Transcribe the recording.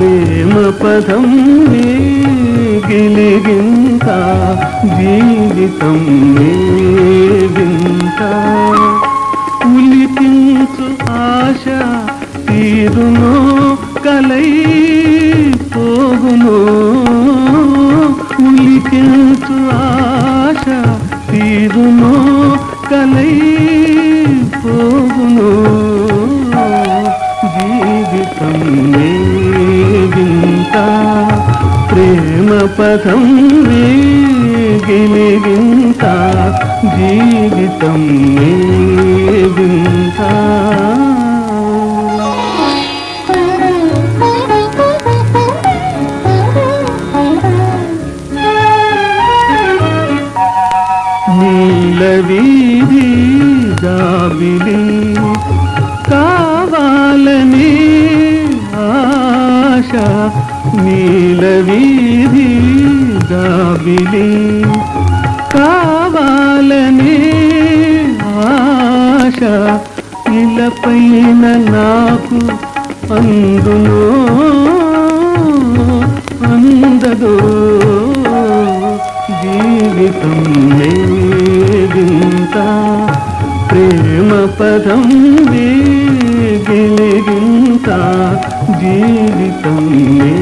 ప్రేమ పదం గిలిగింత జీవితం వింత ఉలికించు ఆశ తీరునో కలై పోగునో ఉలికించు ఆశ తీరునో కలై పోగునో జీవితం వింత ప్రేమ పదం గిలిగింత జీవితం వింత నీలవీధి జాబిలి కావాలని ఆశ నీలవీధి జాబిలి కావాలని ఆశ ఇలపైన నాకు అందులో అందదో జీవితం లేగింత ప్రేమ పదం గిలిగింత జీవితం లే